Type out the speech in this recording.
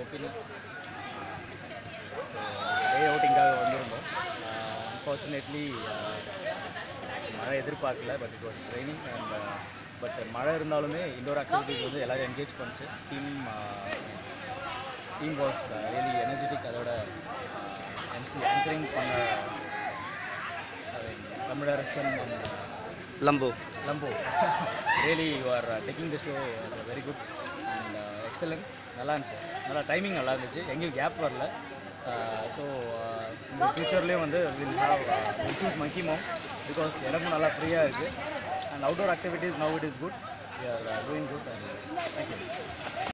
opinion டே அவுட்டிங்காக வந்திருந்தோம் unfortunately மழை எதிர்பார்க்கல பட் இட் வாஸ் ட்ரைனிங் அண்ட் பட் மழை இருந்தாலுமே இண்டோர் ஆக்டிவிட்டீஸ் வந்து எல்லோரும் என்கேஜ் பண்ணுச்சு team team was really energetic அதோட எம்சி ஆங்கரிங் பண்ண அது தமிழரசன் and, uh, லம்பு லம்போ really you are taking the show very good and excellent நல்லா இருந்துச்சு நல்லா டைமிங் நல்லா இருந்துச்சு எங்கேயும் கேப் வரல ஸோ இந்த ஃபியூச்சர்லேயும் வந்து will have will choose monkey mom because இடமும் நல்லா ஃப்ரீயாக இருக்குது and outdoor activities now it is good we are doing good and thank you